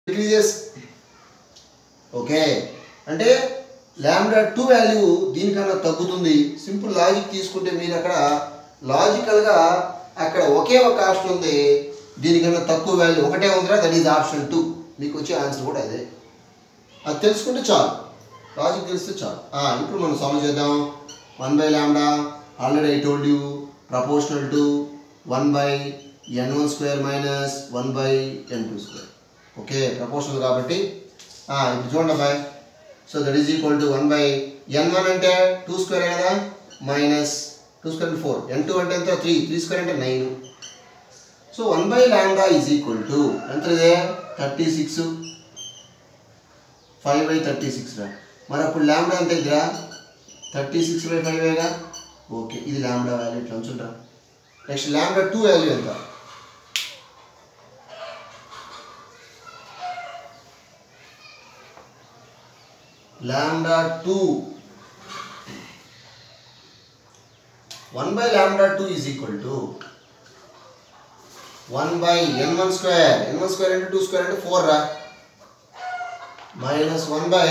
Decreases okay అంటే ల్యాండా two value దీనికన్నా తగ్గుతుంది సింపుల్ లాజిక్ తీసుకుంటే మీరు అక్కడ లాజికల్గా అక్కడ ఒకే ఒక ఆప్షన్ ఉంది దీనికన్నా తక్కువ వాల్యూ ఒకటే ఉందిరా దట్ ఈజ్ ఆప్షన్ టూ మీకు వచ్చే ఆన్సర్ కూడా అదే అది తెలుసుకుంటే చాలు లాజిక్ తెలిస్తే చాలు ఆ, ఇప్పుడు మనం సాల్వ్ చేద్దాం one by lambda already I told you proportional to one by n one square minus one by n two square okay proportional కాబట్టి ఆ, ఇప్పుడు చూడండి అబ్బాయి so that is equal to one by n one అంటే two square కదా minus two square four n two అంటే ఎంత three three square అంటే nine so one by lambda is equal to ఎంత ఇదే thirty six five by thirty six రా మరి అప్పుడు ల్యాండా ఎంత ఇదిరా థర్టీ సిక్స్ బై ఫైవ్ వేగా ఓకే ఇది ల్యాండా వాల్యూ ఇట్లా ఉంచుండ్రా నెక్స్ట్ ల్యాండా టూ వాల్యూ ఎంత lambda 2 1 by lambda 2 is equal to 1 by n1 square n1 square into 2 square into 4 రా minus 1 by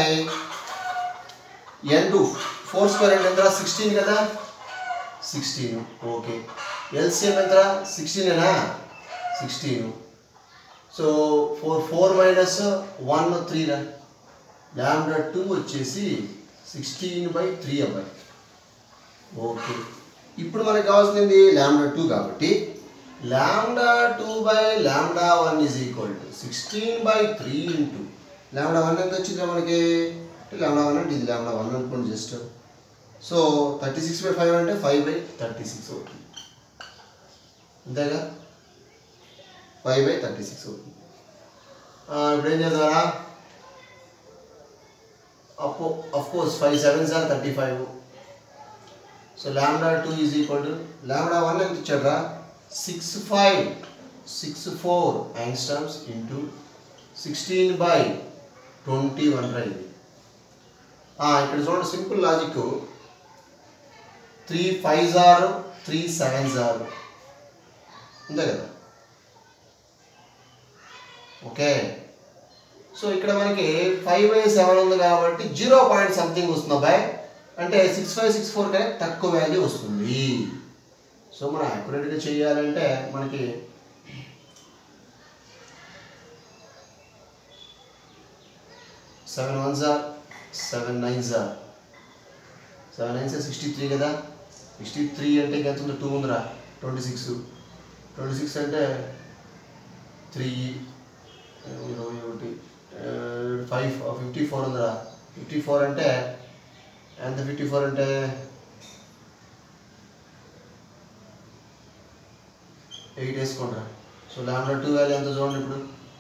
n2 4 square అంటే ఎంత 16 కదా 16 ఓకే ఎల్సిఎం ఎంత 16 ఏనా 16 సో 4 4 మైనస్ 1 3 రా ల్యాండా టూ వచ్చేసి సిక్స్టీన్ బై త్రీ అబ్బాయి ఓకే ఇప్పుడు మనకు కావాల్సింది ల్యాండా టూ కాబట్టి lambda two by lambda one is equal to sixteen by three into lambda one ఎంత వచ్చిందా మనకి ల్యాండా వన్ అంటే ఇది ల్యాండా వన్ అనుకోండి just so thirty six by five అంటే ఫైవ్ బై థర్టీ సిక్స్ అవుతుంది అంతేగా ఫైవ్ బై థర్టీ సిక్స్ అవుతుంది ఆ, ఇప్పుడు ఏం చేద్దారా అప్పు of course 5 sevens are 35 so lambda 2 is equal to lambda 1 ఎంత ఇచ్చాడ్రా 6 5 6 4 angstroms into sixteen by twenty one రా ఇది ఆ, ఇక్కడ చూడండి simple logic three fives are three sevens are అంతే కదా ఓకే సో ఇక్కడ మనకి ఫైవ్ బై సెవెన్ ఉంది కాబట్టి జీరో పాయింట్ సంథింగ్ వస్తుంది అబ్బాయి అంటే సిక్స్ ఫైవ్ సిక్స్ ఫోర్ కన్నా తక్కువ వాల్యూ వస్తుంది సో మనం యాక్యురేట్గా చేయాలంటే మనకి seven ones are seven nines are seven nines are sixty three కదా సిక్స్టీ త్రీ అంటే ఇంకెంత ఉంది టూ ఉందిరా ట్వంటీ సిక్స్ ట్వంటీ సిక్స్ అంటే త్రీ ఇరవై ఒకటి ఫైవ్ ఫిఫ్టీ ఫోర్ ఉందిరా ఫిఫ్టీ ఫోర్ అంటే ఎంత ఫిఫ్టీ ఫోర్ అంటే ఎయిట్ వేసుకోండిరా సో ల్యాండా టూ వాల్యూ ఎంత చూడండి ఇప్పుడు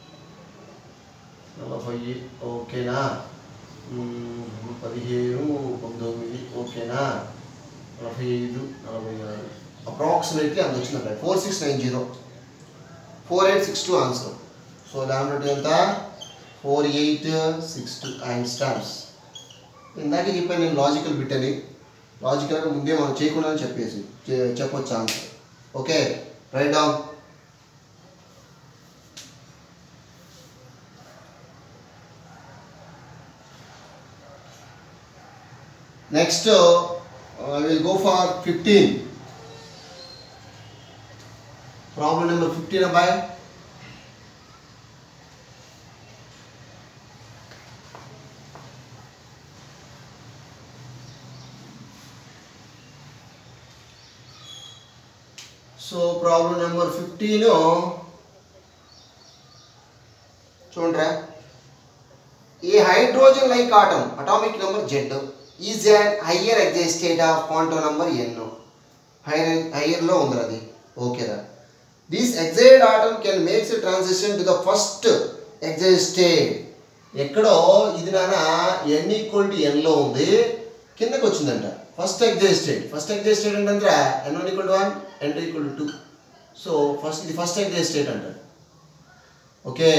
నలభై ఓకేనా మ్మ్, పదిహేను పంతొమ్మిది ఓకేనా నలభై ఐదు నలభై ఆరు అప్రాక్సిమేట్లీ అంత వచ్చిందండి four six nine zero four eight six two answer so lambda two ఎంత four eight six two angstroms ఇందాక చెప్పాను నేను లాజికల్ బిట్ అని లాజికల్గా ముందే మనం చేయకుండా చెప్పేసి చె- చెప్పొచ్చు answer okay right down next I will go for fifteen problem number fifteen అబ్బాయి సో ప్రాబ్లం నెంబర్ ఫిఫ్టీన్ చూడరా a hydrogen like atom atomic number Z is and higher excite state of quantum number n higher హయ్యర్లో ఉంది అది ఓకేరా this excite atom can makes transition to the first excite state ఎక్కడో ఇది నాన్న ఎన్ equal to ఎన్లో ఉంది కిందకి వచ్చిందంట first excite state first excite state అంటే n one equal to one n two equal to two so first ఇది first excite state అంటారు okay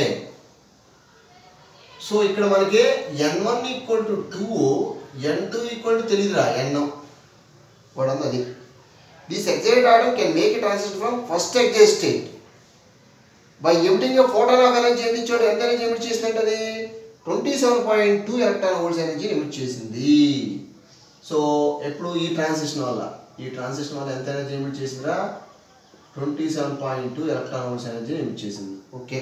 so ఇక్కడ మనకి n one equal to two n two equal to తెలియదురా n వాడంది అది this excite atom can make it transition from first excite state by emitting photon of energy ఎంత ఇచ్చాడు ఎంత energy emit చేసిందంటే అది twenty seven point two electron volts energy emit చేసింది so ఎప్పుడు ఈ ట్రాన్సిషన్ వల్ల ఈ ట్రాన్సిషన్ వల్ల ఎంత ఎనర్జీ ఎమిట్ చేసిందిరా twenty seven point two electron volts energy emit చేసింది okay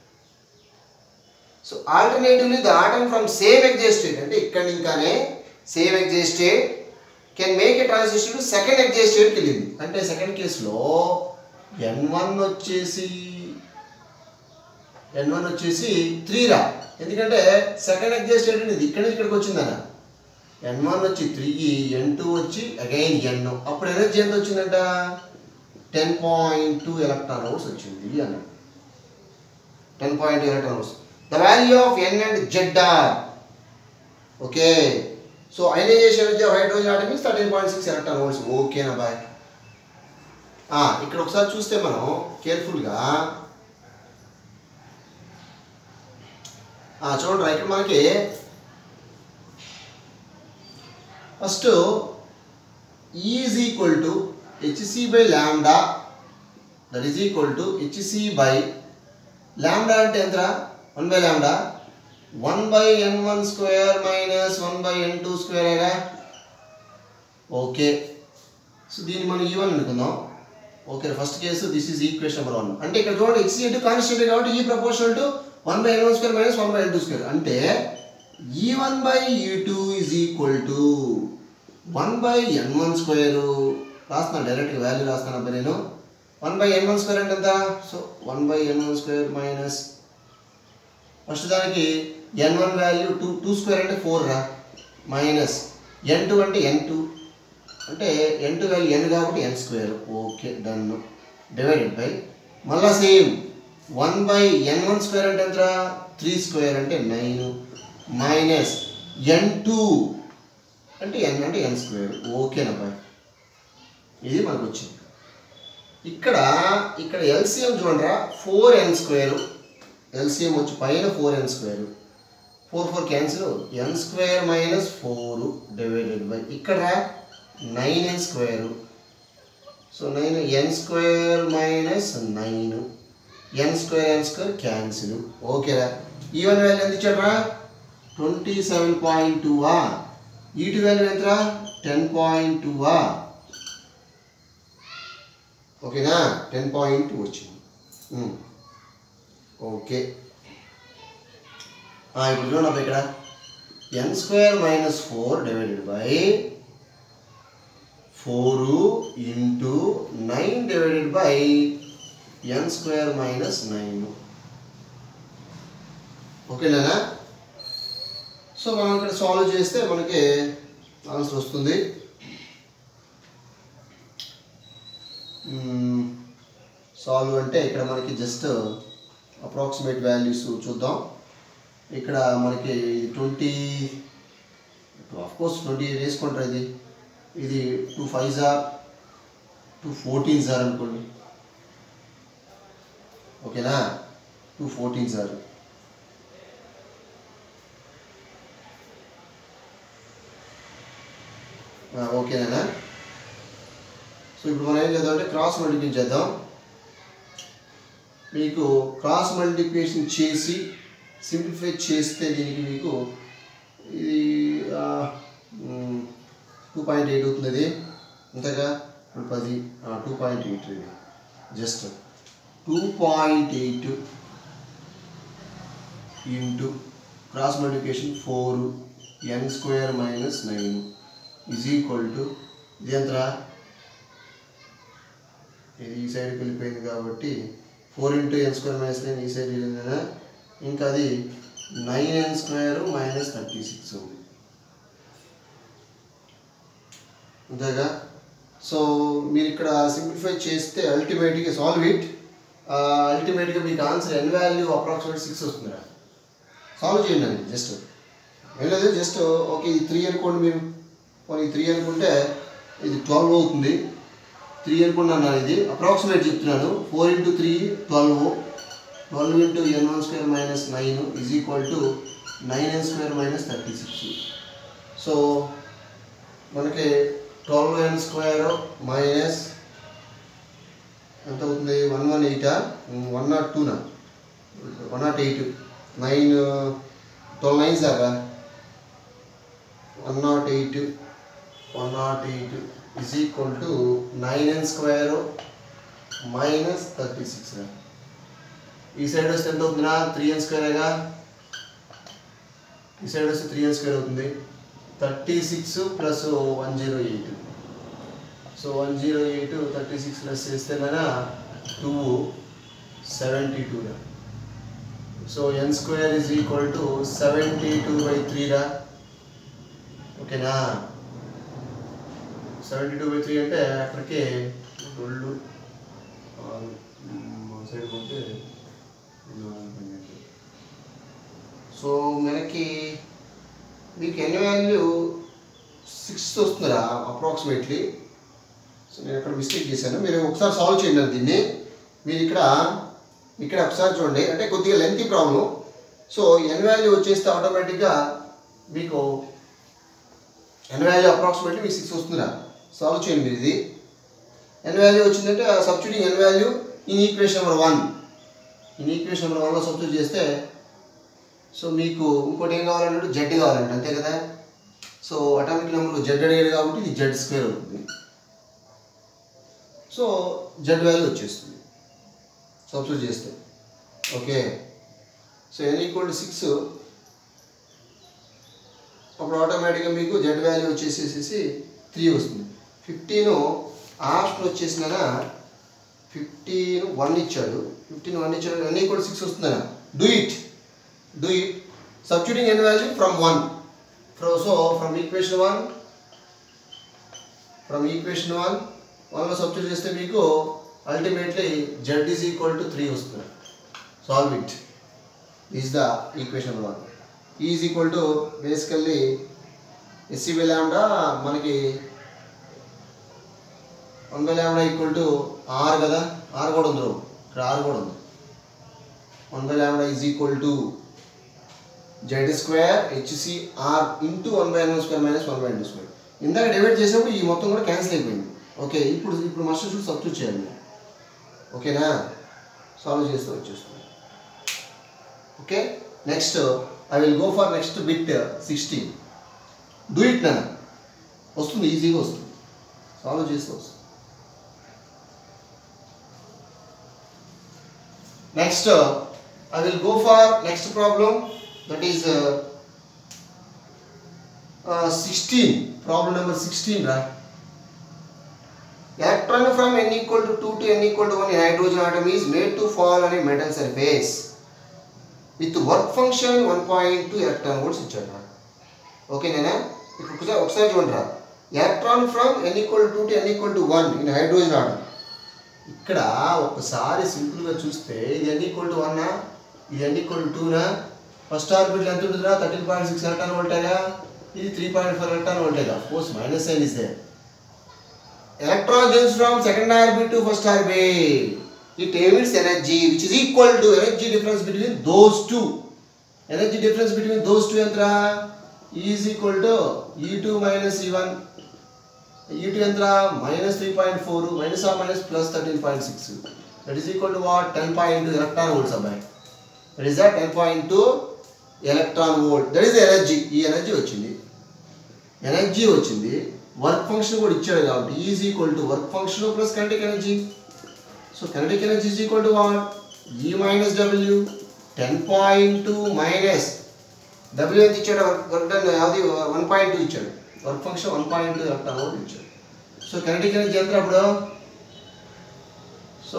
so alternatively the atom from same excite state అంటే ఇక్కడ ఇంకానే same excite state can make a transition to second excite స్టేట్కి వెళ్ళింది అంటే సెకండ్ కేసులో ఎన్ వన్ వచ్చేసి ఎన్ వన్ వచ్చేసి త్రీ రా ఎందుకంటే సెకండ్ ఎగ్జైట్ స్టేట్ అనేది ఇక్కడ నుంచి ఇక్కడికి వచ్చిందన్న ఎన్ వన్ వచ్చి త్రీ ఎన్ టూ వచ్చి అగైన్ ఎన్ అప్పుడు ఎనర్జీ ఎంత వచ్చిందంట ten point two electron volts వచ్చింది అన్నాడు ten point two electron volts the value of n and Z are okay so ionization energy of hydrogen atom means thirteen point six electron volts ఓకేనా boy ఇక్కడ ఒకసారి చూస్తే మనం కేర్ఫుల్గా చూడండి ఇక్కడ మనకి first is equal to hc by lambda that is equal to hc by lambda అంటే ఎంతరా one by lambda one by n one square minus one by n two స్క్వేరేగా ఓకే సో దీన్ని మనం ఈవన్ అనుకుందాం okay first case this is equation number one అంటే ఇక్కడ చూడండి X into constant కాబట్టి ఈ proportional to one by n one square minus one by n two square అంటే ఈ వన్ బై ఈ two is equal to one by n one square రాస్తున్నాను డైరెక్ట్గా వాల్యూ రాస్తాను అబ్బాయి నేను one by n one square అంటే ఎంత so one by n one square minus first దానికి n one value two two square అంటే ఫోర్ రా మైనస్ ఎన్ టూ అంటే ఎన్ టూ అంటే ఎన్ టూ వాల్యూ ఎన్ కాబట్టి n square okay done divided by మళ్ళా same one by n one square అంటే ఎంత three square అంటే నైన్ మైనస్ ఎన్ టూ అంటే ఎన్ అంటే ఎన్ స్క్వేర్ ఓకేనా బాయ్ ఇది మనకు వచ్చింది ఇక్కడ ఇక్కడ ఎల్సిఎం చూడరా ఫోర్ ఎన్ స్క్వేర్ ఎల్సిఎం వచ్చి పైన four n square four four cancel n square minus four divided by ఇక్కడ nine n square so nine n square minus nine n square n square cancel ఓకేరా E one value ఎంత ఇచ్చాడ్రా twenty seven point టూవా E two value ఎంతరా ten point టూవా ఓకేనా ten point two వచ్చింది ఉమ్. Okay ఆ, ఇప్పుడు చూడండి అబ్బా ఇక్కడ n square minus four divided by four into nine divided by n square minus nine ఓకేనా సో మనం ఇక్కడ సాల్వ్ చేస్తే మనకి ఆన్సర్ వస్తుంది సాల్వ్ అంటే ఇక్కడ మనకి జస్ట్ అప్రాక్సిమేట్ వాల్యూస్ చూద్దాం ఇక్కడ మనకి ట్వంటీ కోర్స్ ట్వంటీ వేసుకుంటారు ఇది ఇది టూ ఫైవ్ జార్ టూ ఫోర్టీన్ జార్ అనుకోండి ఓకేనా టూ ఫోర్టీన్ జార్ ఓకేనా సో ఇప్పుడు మనం ఏం చేద్దాం అంటే క్రాస్ మల్టిప్లికేషన్ చేద్దాం మీకు క్రాస్ మల్టిప్లికేషన్ చేసి సింప్లిఫై చేస్తే దీనికి మీకు ఇది టూ పాయింట్ ఎయిట్ అవుతుంది ఇది అంతగా ఇప్పుడు పది టూ పాయింట్ ఎయిట్ ఇది just two point eight into cross multiplication four n square minus nine is equal to ఇది ఎంతరా ఇది ఈ సైడ్కి వెళ్ళిపోయింది కాబట్టి four into n square minus nine ఈ సైడ్ వెళ్ళిందా ఇంకా అది nine n square minus thirty six ఉంది అంతేగా సో మీరు ఇక్కడ సింప్లిఫై చేస్తే అల్టిమేట్గా సాల్వ్ ఇట్ అల్టిమేట్గా మీకు answer n value approximate six వస్తుందిరా సాల్వ్ చేయండి అది జస్ట్ ఏం లేదు జస్ట్ ఓకే ఇది త్రీ అనుకోండి మీరు పోనీ త్రీ అనుకుంటే ఇది ట్వెల్వ్ అవుతుంది త్రీ అనుకుంటున్నాను ఇది అప్రాక్సిమేట్ చెప్తున్నాను four into three twelve twelve into n one square minus nine is equal to nine n square minus thirty six so మనకి ట్వెల్వ్ ఎన్ స్క్వేర్ మైనస్ ఎంత అవుతుంది వన్ వన్ ఎయిటా వన్ నాట్ టూనా one not eight nine twelve nine సార్ one not eight one not eight is equal to nine n square minus thirty six ఈ side వస్తే ఎంత అవుతుందిరా త్రీ ఎన్ స్క్వేరేగా ఈ సైడ్ వస్తే త్రీ ఎన్ స్క్వేర్ అవుతుంది thirty six plus one zero eight so one zero eight thirty six plus చేస్తే కనుక టూ సెవెంటీ టూ రా so n square is equal to seventy two by three రా ఓకేనా seventy two by three అంటే అక్కడికి రెండు ఆరు, మ్, సైడ్ పోతే నాలుగు, పన్నెండు. సో మనకి మీకు ఎన్ని వాల్యూ సిక్స్ వస్తుందిరా అప్రాక్సిమేట్లీ సో నేను ఇక్కడ మిస్టేక్ చేశాను మీరు ఒకసారి సాల్వ్ చేయండి అది దీన్ని మీరు ఇక్కడ ఇక్కడ ఒకసారి చూడండి అంటే కొద్దిగా lengthy problem so n value వచ్చేస్తే ఆటోమేటిక్గా మీకు ఎన్ వాల్యూ అప్రాక్సిమేట్లీ మీకు సిక్స్ వస్తుందిరా సాల్వ్ చేయండి మీరు ఇది ఎన్ వాల్యూ వచ్చిందంటే substituting n value in equation number one in equation number వన్లో సబ్స్టిట్యూట్ చేస్తే సో మీకు ఇంకోటి ఏం కావాలంటే జెడ్ కావాలంటే అంతే కదా సో అటామిక్ నెంబర్ జెడ్ అడిగాడు కాబట్టి ఇది జెడ్ స్క్వేర్ అవుతుంది సో జెడ్ వాల్యూ వచ్చేస్తుంది సబ్స్టిట్యూట్ చేస్తే okay so n equal to six అప్పుడు ఆటోమేటిక్గా మీకు జెడ్ వాల్యూ వచ్చేసేసి త్రీ వస్తుంది ఫిఫ్టీన్ ఆప్షన్ వచ్చేసిన ఫిఫ్టీన్ వన్ ఇచ్చాడు ఫిఫ్టీన్ వన్ ఇచ్చాడు ఎన్ ఈక్వల్ సిక్స్ వస్తుందా do it do it substituting n value from one from so from equation one from equation one వన్లో సబ్స్టిట్యూట్ చేస్తే మీకు ultimately Z is equal to three వస్తుంది solve it is the equation one is equal to basically hc by lambda మనకి one by lambda equal to R కదా R కూడా ఉంది ఇక్కడ R కూడా ఉంది one by lambda is equal to Z square hc R into one by n square minus one by two square ఇందాక divide చేసినప్పుడు ఈ మొత్తం కూడా క్యాన్సిల్ అయిపోయింది ఓకే ఇప్పుడు ఇప్పుడు మస్ట్ షూట్ సబ్స్టిట్యూట్ చేయాలి మీరు. ఓకేనా సాల్వ్ చేస్తే వచ్చేస్తుంది okay next I will go for next bit sixteen do it నా వస్తుంది ఈజీగా వస్తుంది సాల్వ్ చేస్తే వస్తుంది next I will go for next problem that is sixteen problem number sixteen రా electron from n equal to 2 to n equal to 1 in hydrogen atom is made to fall on a metal surface with work function 1.2 electron volts ఇచ్చాడు okay నేనా ఇప్పుడు ఒకసారి ఒకసారి చూడండి రా electron from n equal to n equal to one in hydrogen atom ఇక్కడ ఒకసారి సింపుల్గా చూస్తే ఇది ఎన్ ఈక్వల్ టు వన్నా ఇది ఎన్ ఈక్వల్ టు టూనా ఫస్ట్ ఆర్బిట్ ఎంత ఉంటుందిరా థర్టీన్ పాయింట్ సిక్స్ ఎలక్ట్రాన్ వోల్టేగా ఇది త్రీ పాయింట్ ఫోర్ ఎలక్ట్రాన్ వోల్టేగా course minus sign is there electron jumps from second orbit to first orbit. It emits energy which is equal to energy difference between those two. Energy difference between those two entra is equal to E2 minus E1. E2 entra minus 3.4 minus or minus plus 13.6. That is equal to what? 10.2 electron volts above. That is that 10.2 electron volt. That is the energy. ఈ energy వచ్చింది energy వచ్చింది work function కూడా ఇచ్చాడు కాబట్టి is equal to work function plus kinetic energy so kinetic energy is equal to what E minus W ten point two minus W ఎంత ఇచ్చాడు work done అది one point two ఇచ్చాడు work function one point two electron volt ఇచ్చాడు so kinetic energy ఎంత అప్పుడు so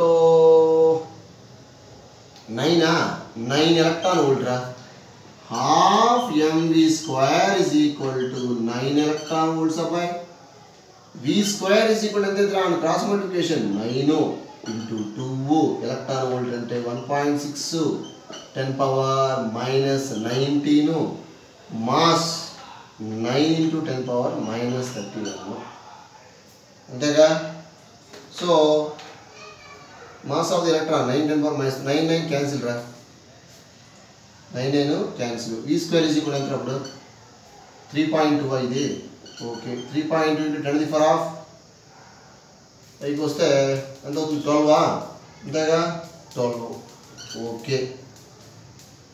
నైనా nine electron volt రా half mv square is equal to 9 electron volts అబ్బాయి v square is equal to ఎంత రాను cross multiplication 9 into two electron volt అంటే one point six ten power minus nineteen mass nine into ten power minus thirty one అంతేగా so mass of the electron nine ten power minus nine nine cancel రా nine nine cancel ఈ square is equal ఎంత అప్పుడు three point two ఇది okay three point into ten the for of పైకి వస్తే ఎంత అవుతుంది ట్వెల్వా అంతేగా twelve okay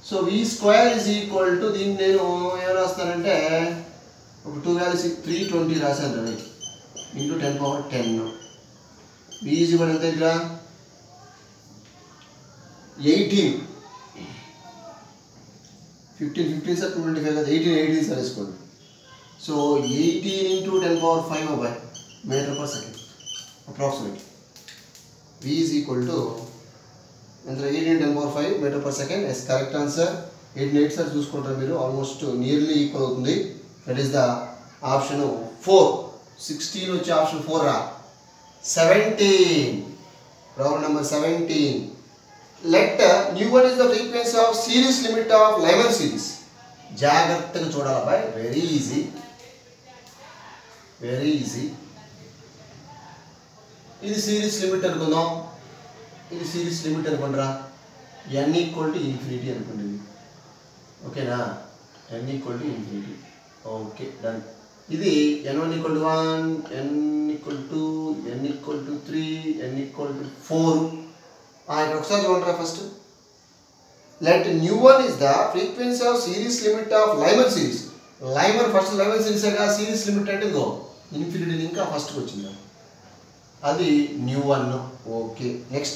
so v square is equal to దీన్ని నేను ఏం రాస్తానంటే ఒక టూ వాల్యూస్ త్రీ ట్వంటీ రాశాను రవి into ten power ten v is equal ఎంత ఇక్కడ ఎయిటీన్ ఫిఫ్టీన్ ఫిఫ్టీన్ సార్ టూ ట్వంటీ ఫైవ్ కదా ఎయిటీన్ ఎయిటీన్ సార్ వేసుకోండి so eighteen into ten power five అబ్బాయి metre per second approximate v is equal to ఎంత eighteen ten power five metre per second yes correct answer eighteen eight సార్ చూసుకుంటారు మీరు almost nearly equal అవుతుంది that is the option four sixteen వచ్చే option four రా seventeen problem number seventeen let nu one is the frequency of series limit of Lyman series జాగ్రత్తగా చూడాలి అబ్బాయి very easy very easy ఇది series limit అనుకుందాం ఇది series limit అనుకుంటారా ఎన్ equal to infinity అనుకోండి ఇది ఓకేనా n equal to infinity okay done ఇది n one equal to one n equal to n equal to three n equal to four ఇక్కడ ఒకసారి చూడరా first let nu one is the frequency of series limit of Lyman series Lyman first Lyman series series limit అంటే ఇదిగో infinity ఇంకా ఫస్ట్కి వచ్చింది అది nu one okay next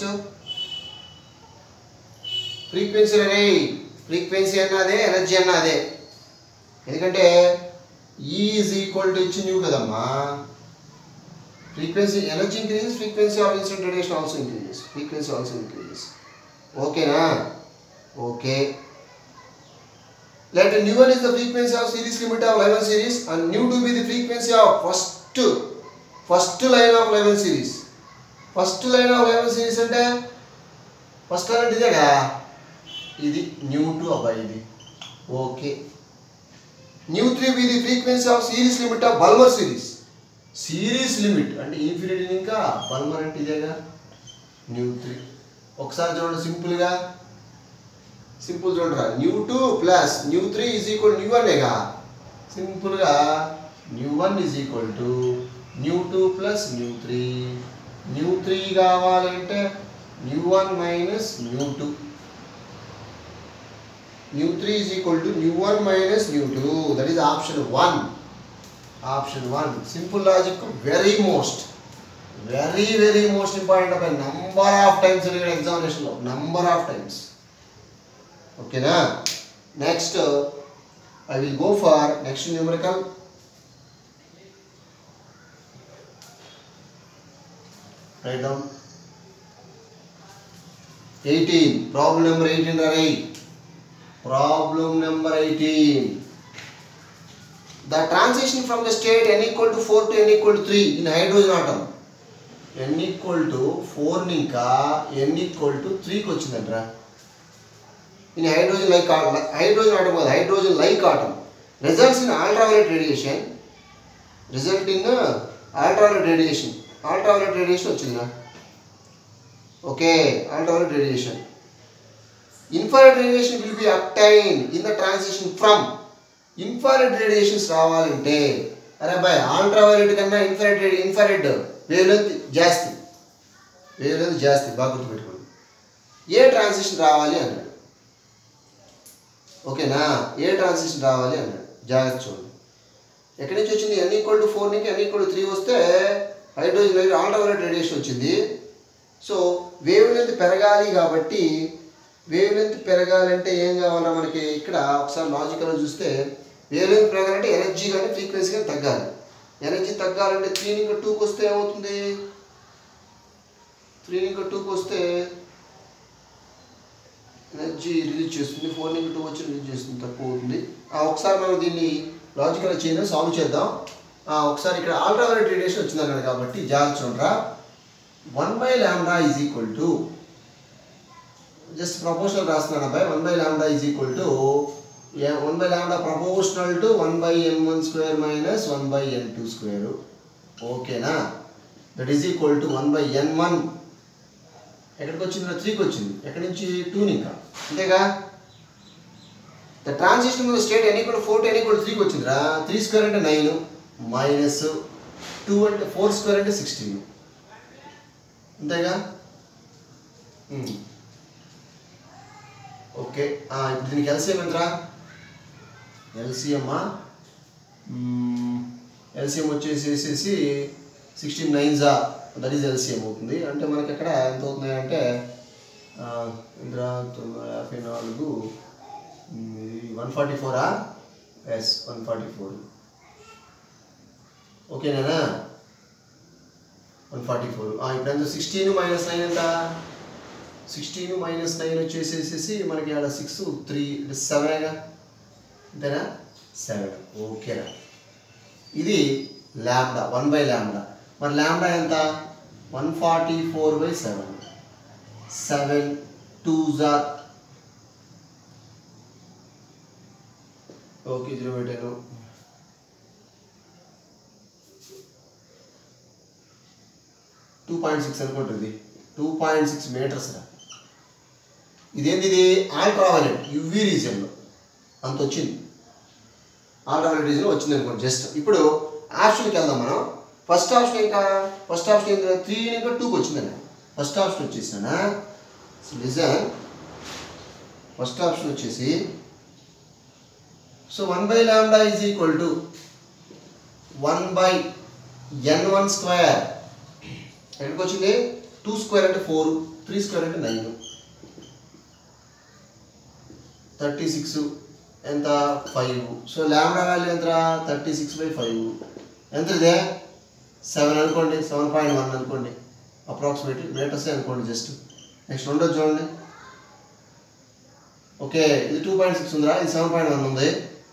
frequency అనే ఫ్రీక్వెన్సీ అన్న అదే ఎనర్జీ అన్న అదే ఎందుకంటే ఈజ్ ఈక్వల్ టు ఇచ్చి న్యూ కదమ్మా frequency energy increases frequency of incident radiation also increases frequency also increases ఓకేనా okay let new one is the frequency of series limit of Lyman series and new to be the frequency of first first line of Lyman series first line of Lyman series అంటే first line అంటే ఇదే కదా ఇది nu two అబ్బాయి ఇది okay nu three be the frequency of series limit of Balmer series series limit అంటే infinity ఇంకా Balmer అంటే ఇదేగా న్యూ త్రీ ఒకసారి చూడండి సింపుల్గా సింపుల్ చూడరా nu two plus nu three is equal nu వన్నేగా సింపుల్గా nu one is equal to nu two plus nu three nu three కావాలంటే nu one minus nu two nu three is equal to nu one minus nu two that is option one option one simple logic very most very very most important అబ్బాయి number of times అడిగాడు ఎగ్జామినేషన్లో number of times ఓకేనా next I will go for next numerical write down eighteen problem number eighteen write problem number eighteen the transition from the state n equal to four to n equal to three in hydrogen atom n equal to four ఇంకా n equal to త్రీకి వచ్చిందంటరా in hydrogen like atom, hydrogen atom was hydrogen like atom results in ultraviolet radiation result in uh, ultraviolet radiation ultraviolet radiation వచ్చిందా okay ultraviolet radiation infrared radiation will be obtained in the transition from infrared radiations రావాలంటే అరే అబ్బాయి ultraviolet కన్నా infrared infrared wavelength జాస్తి wavelength జాస్తి బాగా గుర్తుపెట్టుకోండి ఏ transition రావాలి అన్నాడు ఓకేనా ఏ ట్రాన్సిషన్ రావాలి అన్నాడు జాగ్రత్త చూడండి ఎక్కడి నుంచి వచ్చింది ఎన్ ఈక్వల్ టు ఫోర్ నుంచి ఎన్ ఈక్వల్ టు త్రీ వస్తే హైడ్రోజన్ దగ్గర ఆల్ట్రావైలెట్ రేడియేషన్ వచ్చింది సో వేవ్ లెంత్ పెరగాలి కాబట్టి వేవ్ లెంత్ పెరగాలంటే ఏం కావాలా మనకి ఇక్కడ ఒకసారి లాజికల్గా చూస్తే వేవ్ లెంత్ పెరగాలంటే ఎనర్జీ కానీ ఫ్రీక్వెన్సీ కానీ తగ్గాలి ఎనర్జీ తగ్గాలంటే త్రీ ఇంకా టూకి వస్తే ఏమవుతుంది త్రీ ఇంకా టూకి వస్తే ఎనర్జీ రిలీజ్ చేస్తుంది ఫోర్ నెగిటివ్ టూ వచ్చి రిలీజ్ చేస్తుంది తక్కువ అవుతుంది ఆ, ఒకసారి మనం దీన్ని లాజికల్ చేయడం సాల్వ్ చేద్దాం ఆ, ఒకసారి ఇక్కడ ఆల్ట్రావైలెట్ రేడియేషన్ వచ్చింది అన్నాడు కాబట్టి జాగ్రత్త చూడరా one by lambda is equal to just proportional రాస్తున్నాను అబ్బాయి one by lambda is equal to one by lambda proportional to one by n one square minus one by n two square ఓకేనా that is equal to one by n one ఎక్కడికి వచ్చింది త్రీకి వచ్చింది ఎక్కడి నుంచి టూని ఇంకా అంతేగా ద ట్రాన్సిషన్ స్టేట్ ఎన్ని కూడా ఫోర్ ఎన్ని కూడా త్రీకి వచ్చిందిరా త్రీ స్క్వేర్ అంటే నైన్ మైనస్ టూ అంటే ఫోర్ స్క్వేర్ అంటే సిక్స్టీన్ అంతేగా ఓకే ఆ, ఇప్పుడు దీనికి ఎల్సిఎం ఎంతరా ఎల్సిఎమ్మా ఎల్సిఎం వచ్చేసేసి సిక్స్టీన్ నైన్జా దట్ ఈజ్ ఎల్సిఎం అవుతుంది అంటే మనకి ఎక్కడ ఎంత అవుతుంది అంటే ఆ, ఇంద్రా తొమ్మిది యాభై నాలుగు వన్ ఫార్టీ ఫోరా ఎస్ వన్ ఫార్టీ ఫోర్ ఓకేనా వన్ ఫార్టీ ఫోర్ ఇప్పుడు ఎంత సిక్స్టీన్ మైనస్ నైన్ ఎంత సిక్స్టీన్ మైనస్ నైన్ వచ్చేసేసి మనకి ఆడ సిక్స్ త్రీ సెవెనేగా అంతేనా సెవెన్ ఓకేనా ఇది ల్యాండా వన్ బై ల్యాండా మరి ల్యాండా ఎంత one forty four by seven seven two జార్ ఓకే జీరో పెట్టాను టూ పాయింట్ సిక్స్ అనుకుంటుంది టూ పాయింట్ సిక్స్ మీటర్స్ రా ఇదేంది ఇది ఆల్ట్రావైలెట్ యువి రీజియన్లో అంత వచ్చింది ఆల్ట్రావైలెట్ రీజియన్లో వచ్చింది అనుకోండి జస్ట్ ఇప్పుడు ఆప్షన్కి వెళ్దాం మనం ఫస్ట్ ఆప్షన్ ఇంకా ఫస్ట్ ఆప్షన్ ఇంకా త్రీ ఇంకా టూకి వచ్చిందండి ఫస్ట్ ఆప్షన్ వచ్చేసానా లిజన్ ఫస్ట్ ఆప్షన్ వచ్చేసి so one by lambda is equal to one by n one square ఎక్కడికి వచ్చింది టూ స్క్వేర్ అంటే ఫోర్ త్రీ స్క్వేర్ అంటే నైన్ థర్టీ సిక్స్ ఎంత ఫైవ్ సో ల్యాండా వాల్యూ ఎంత థర్టీ సిక్స్ బై ఫైవ్ ఎంత ఇదే seven అనుకోండి సెవెన్ పాయింట్ వన్ అనుకోండి అప్రాక్సిమేట్లీ మీటర్సే అనుకోండి జస్ట్ నెక్స్ట్ రెండో చూడండి ఓకే ఇది టూ పాయింట్ సిక్స్ ఉందిరా ఇది సెవెన్ పాయింట్ వన్ ఉంది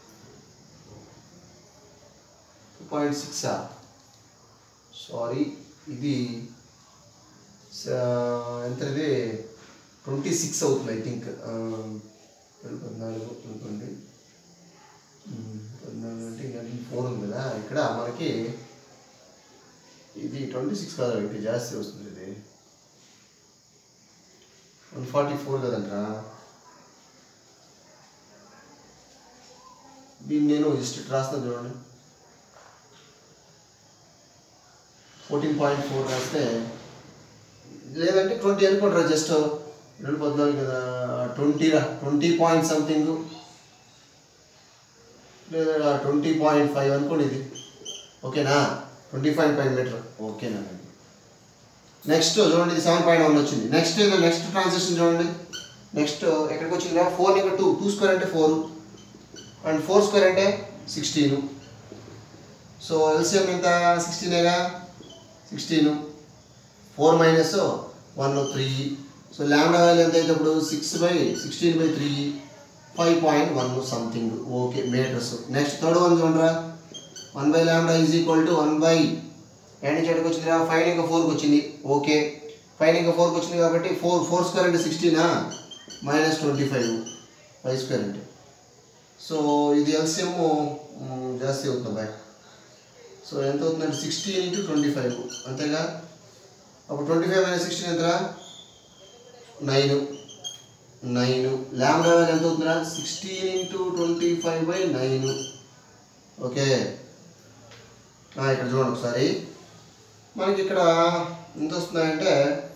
టూ పాయింట్ సిక్సా సారీ ఇది స- ఎంత ఇది ట్వంటీ సిక్స్ అవుతుంది ఐ థింక్ పద్నాలుగు అనుకోండి ఉమ్, పద్నాలుగు అంటే ఇంకా ఫోర్ ఉంది కదా ఇక్కడ మనకి ఇది ట్వంటీ సిక్స్ కాదు ఇంకా జాస్తి వస్తుంది ఇది వన్ ఫార్టీ ఫోర్ కదంట్రా దీన్ని నేను జస్ట్ ఇటు రాస్తాను చూడండి ఫోర్టీన్ పాయింట్ ఫోర్ రాస్తే లేదంటే ట్వంటీ అనుకుంటారా జస్ట్ రెండు పద్నాలుగు కదా ట్వంటీ రా ట్వంటీ పాయింట్ సంథింగ్ లేదా ట్వంటీ పాయింట్ ఫైవ్ అనుకోండి ఇది ఓకేనా ట్వంటీ పాయింట్ ఫైవ్ మీటర్ ఓకేనా నెక్స్ట్ చూడండి ఇది సెవెన్ పాయింట్ వన్ వచ్చింది నెక్స్ట్ నెక్స్ట్ ట్రాన్సాక్షన్ చూడండి నెక్స్ట్ ఎక్కడికి వచ్చింది ఫోర్ ఇంకా టూ టూ స్క్వేర్ అంటే ఫోర్ అండ్ ఫోర్ స్క్వేర్ అంటే సిక్స్టీన్ సో ఎల్సిఎం ఎంత సిక్స్టీనేగా sixteen four minus one three so lambda value ఎంత అయితే ఇప్పుడు six by sixteen by three five point one something okay metres next third one చూడరా one by lambda is equal to one by n చెట్టుకు వచ్చింది five ఇంకా ఫోర్కి వచ్చింది okay five ఇంకా ఫోర్కి వచ్చింది కాబట్టి ఫోర్ ఫోర్ స్క్వేర్ అంటే సిక్స్టీనా minus twenty five five square అంటే సో ఇది ఎల్సిఎం జాస్తి అవుతుంది బాయ్ సో ఎంత అవుతుందంటే సిక్స్టీన్ ఇంటూ ట్వంటీ ఫైవ్ అంతేగా అప్పుడు ట్వంటీ ఫైవ్ మైనస్ సిక్స్టీన్ ఎంతరా నైన్ నైన్ ల్యాండా వాల్యూ ఎంత అవుతుందిరా sixteen into twenty five by nine okay ఆ, ఇక్కడ చూడండి ఒకసారి మనకి ఇక్కడ ఎంత వస్తున్నాయంటే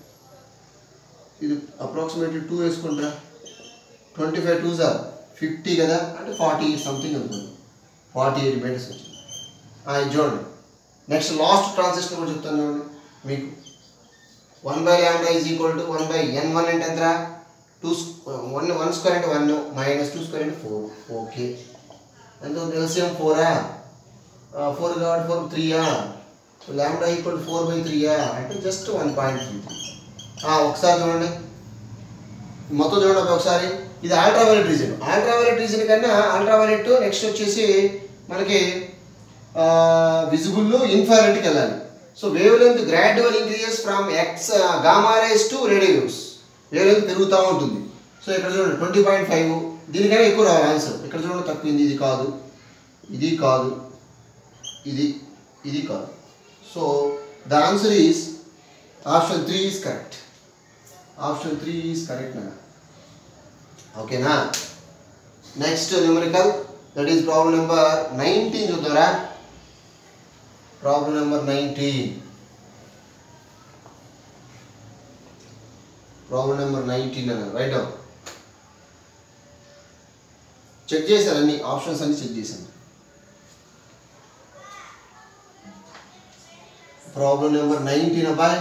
ఇది అప్రాక్సిమేట్లీ టూ వేసుకుంటారా ట్వంటీ ఫైవ్ టూ సార్ ఫిఫ్టీ కదా అంటే ఫార్టీ సంథింగ్ అనుకోండి ఫార్టీ ఎయిట్ మీటర్స్ వచ్చింది ఆ, ఇది చూడండి నెక్స్ట్ లాస్ట్ ట్రాన్సాక్షన్ కూడా చెప్తాను చూడండి మీకు one by lambda is equal to one by n one అంటే ఎంతరా టూ వన్ వన్ స్క్వేర్ అంటే వన్ మైనస్ టూ స్క్వేర్ అంటే ఫోర్ ఓకే ఎంత ఎల్సిఎం ఫోరా ఫోర్ కాబట్టి ఫోర్ త్రీయా so lambda equal four by త్రీయా అంటే జస్ట్ వన్ పాయింట్ త్రీ ఒకసారి చూడండి మొత్తం చూడండి ఒక ఒకసారి ఇది అల్ట్రావైలెట్ రీజన్ అల్ట్రావైలెట్ రీజన్ కన్నా అల్ట్రావైలెట్ నెక్స్ట్ వచ్చేసి మనకి విజిబుల్ ఇన్ఫ్రారెడ్కి వెళ్ళాలి so wavelength gradual increases from X gamma rays to radio waves wavelength పెరుగుతూ ఉంటుంది సో ఇక్కడ చూడండి ట్వంటీ పాయింట్ ఫైవ్ దీనికైనా ఎక్కువ రావాలి ఆన్సర్ ఇక్కడ చూడండి తక్కువైంది ఇది కాదు ఇది కాదు ఇది ఇది కాదు so the answer is option three is correct option three is correct నా ఓకేనా next numerical that is problem number nineteen చూద్దారా problem number nineteen problem number nineteen అన్నారు రైట్ చెక్ చేశాను అన్ని ఆప్షన్స్ అన్ని చెక్ చేశాను ప్రాబ్లం నెంబర్ నైన్టీన్ అబ్బాయ్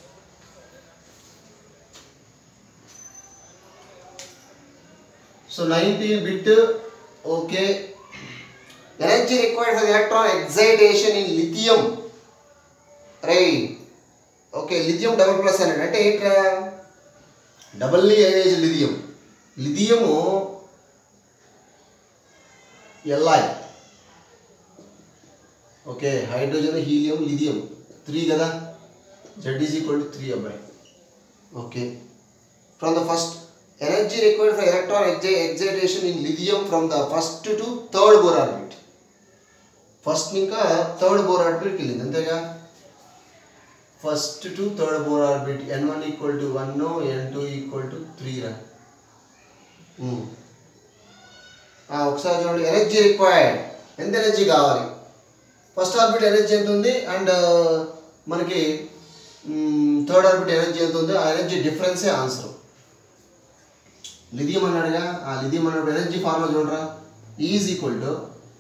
So 19 bit, okay. Energy required for the electron excitation in lithium. Right. Okay, lithium double plus అనేది అంటే ఏంట్రా డబల్లీ అయేజ్ lithium lithium L I okay hydrogen helium lithium three కదా Z is equal to three అబ్బాయి okay from the first energy required for electron exci- excitation in lithium from the first to third Bohr orbit. First ఇంకా third Bohr ఆర్బిట్కి వెళ్ళింది అంతేగా first to third Bohr orbit n one equal to one n two equal to three రా um. ఆ, ఒకసారి చూడండి energy required ఎంత energy కావాలి ఫస్ట్ ఆర్బిట్ ఎనర్జీ ఎంత ఉంది అండ్ మనకి థర్డ్ ఆర్బిట్ ఎనర్జీ ఎంత ఉంది ఆ ఎనర్జీ డిఫరెన్సే ఆన్సర్ లిథియం అన్నాడుగా ఆ లిథియం అన్నప్పుడు ఎనర్జీ ఫార్ములా చూడరా is equal to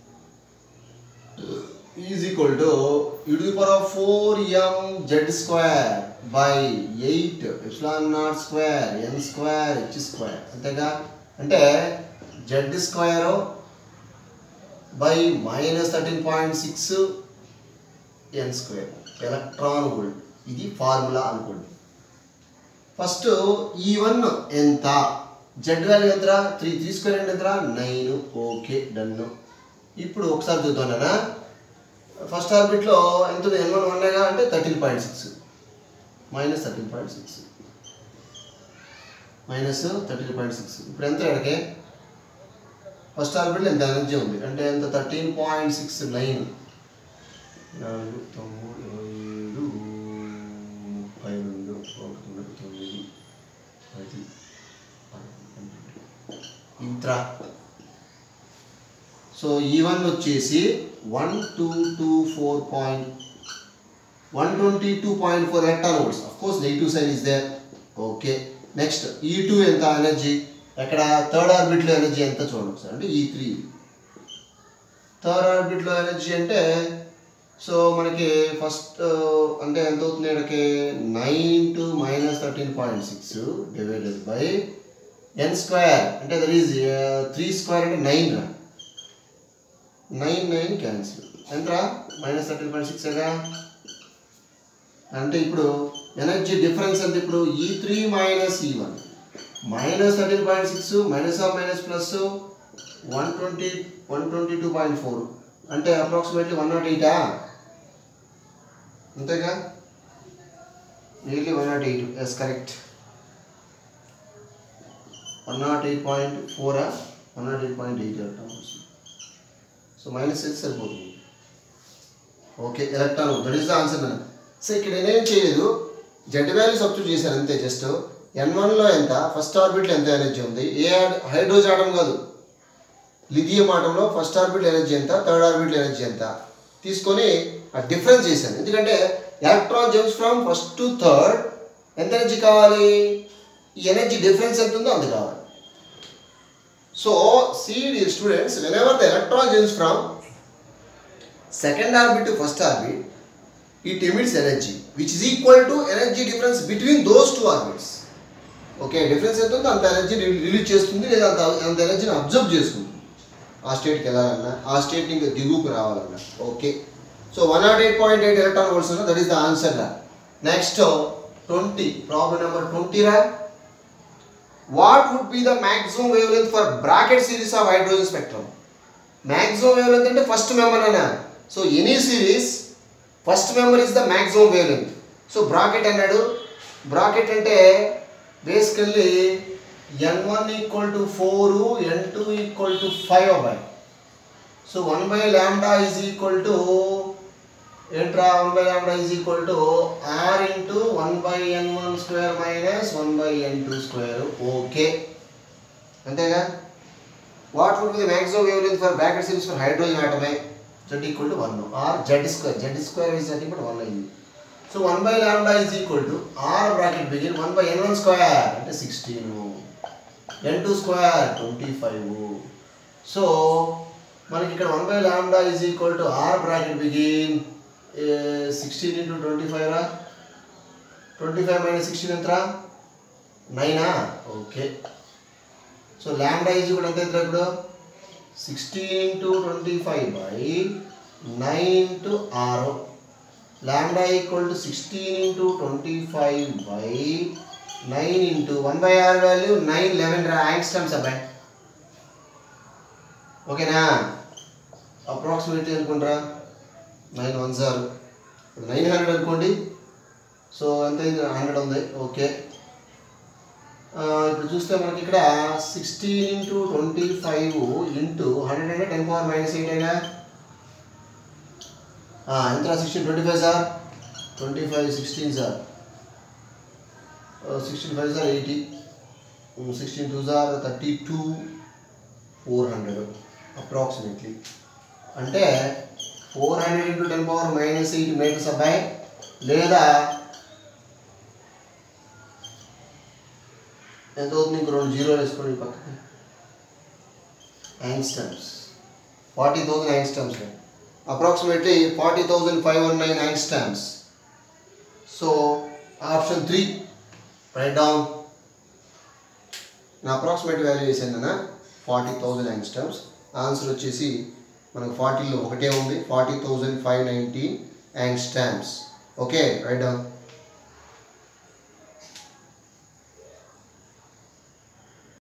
is equal to you to power of four M Z square by eight epsilon naught square n square H square అంతేగా అంటే Z square by minus thirteen point six n square electron volt ఇది formula అనుకోండి first E one ఎంత Z value ఎంతరా three three square అంటే ఎంతరా nine okay done ఇప్పుడు ఒకసారి చూద్దాం నాన్న ఫస్ట్ ఆర్బిట్లో ఎంత ఉంది ఎన్ వన్ వన్గా అంటే thirteen point six minus thirteen point six minus thirteen point six ఇప్పుడు ఎంత ఎక్కడికి ఫస్ట్ ఆర్బిట్లో ఎంత ఎనర్జీ ఉంది అంటే ఎంత థర్టీన్ పాయింట్ సిక్స్ నైన్ నాలుగు తొమ్మిది ఇరవై ఏడు ముప్పై రెండు ఒకటి తొమ్మిది పది ఇంత్రా సో ఈ వన్ వచ్చేసి one two two four point one twenty two point four electron volts of course negative sign is there okay next E two ఎంత ఎనర్జీ ఎక్కడ థర్డ్ ఆర్బిట్లో ఎనర్జీ ఎంత చూడండి సార్ అంటే ఈ త్రీ థర్డ్ ఆర్బిట్లో energy అంటే so మనకి first అంటే ఎంత అవుతుంది ఇక్కడికి nine to minus thirteen point six divided by n square అంటే దట్ ఈజ్ త్రీ స్క్వేర్ అంటే నైన్ రా నైన్ నైన్ క్యాన్సిల్ ఎంతరా మైనస్ థర్టీన్ పాయింట్ సిక్స్ కదా అంటే ఇప్పుడు ఎనర్జీ డిఫరెన్స్ ఎంత ఇప్పుడు E three minus E one minus thirteen point six minus of minus plus one twenty one twenty two point four అంటే approximately one naught ఎయిటా అంతేగా nearly one not eight yes correct one not eight point ఫోరా one not eight point eight అంటాం so minus అయితే సరిపోతుంది okay electron that is the answer నేను so ఇక్కడ నేనేం చేయలేదు జెడ్ వాల్యూ సబ్స్టిట్యూట్ చేశాను అంతే జస్ట్ ఎన్ వన్లో ఎంత ఫస్ట్ ఆర్బిట్లో ఎంత ఎనర్జీ ఉంది ఏ హైడ్రోజన్ ఆటం కాదు లిథియం ఆటంలో ఫస్ట్ ఆర్బిట్ ఎనర్జీ ఎంత థర్డ్ ఆర్బిట్ ఎనర్జీ ఎంత తీసుకొని ఆ డిఫరెన్స్ చేశాను ఎందుకంటే electron jumps from first to third ఎంత ఎనర్జీ కావాలి ఈ ఎనర్జీ డిఫరెన్స్ ఎంత ఉందో అంత కావాలి so see dear students whenever the electron jumps from second orbit to first orbit it emits energy which is equal to energy difference between those two orbits okay difference ఎంత ఉందో అంత energy release చేస్తుంది లేదా అంత అంత ఎనర్జీని observe చేసుకుంటుంది ఆ స్టేట్కి వెళ్ళాలన్నా ఆ స్టేట్ ఇంకా దిగుకు రావాలన్నా okay so one not eight point eight electron volts that is the answer రా next twenty problem number twenty రా what would be the maximum wavelength for bracket series of hydrogen spectrum maximum wavelength అంటే first member అన్నా so any series first member is the maximum wavelength so bracket అన్నాడు bracket అంటే basically n one equal to four n two equal to five అబ్బాయి so one by lambda is equal to ఏంట్రా one by lambda is equal to R into one by n one square minus one by n two square okay అంతేగా what would be the maximum wavelength for bracket series for hydrogen ఆటమే Z equal to one R Z square Z square is nothing but one అయింది so one by lambda is equal to R bracket begin one by n one square అంటే sixteen n two square twenty five so మనకి ఇక్కడ one by lambda is equal to R bracket begin sixteen into twenty five రా twenty five minus sixteen ఎంతరా నైనా okay so ల్యాండా is కూడా ఎంత అవుతుంది ఇప్పుడు sixteen into twenty five by nine into R lambda equal to sixteen into twenty five by nine into one by R value nine eleven రా angstroms అబ్బాయి ఓకేనా అప్రాక్సిమేట్లీ అనుకుంటారా nine one sir nine hundred అనుకోండి so ఎంత అయింది hundred ఉంది okay ఆ, ఇప్పుడు చూస్తే మనకి ఇక్కడ sixteen into twenty five into hundred అంటే టెన్ పవర్ మైనస్ ఎయిట్ అయినా ఎంత sixteen twenty five sir twenty five sixteen sir sixteen five sir eighty sixteen two sir thirty two four hundred approximately అంటే four hundred into ten power minus eight meters అబ్బాయి లేదా ఎంత అవుతుంది ఇంకో రెండు zero వేసుకోండి పక్కకి angstroms forty thousand angstroms approximately forty thousand five one nine angstroms so option three right down నా అప్రాక్సిమేట్ వాల్యూ వేసాను ఫార్టీ థౌజండ్ యాంగ్స్టమ్స్ ఆన్సర్ వచ్చేసి మనకు ఫార్టీలో ఒకటే ఉంది forty thousand five ninety angstroms okay right down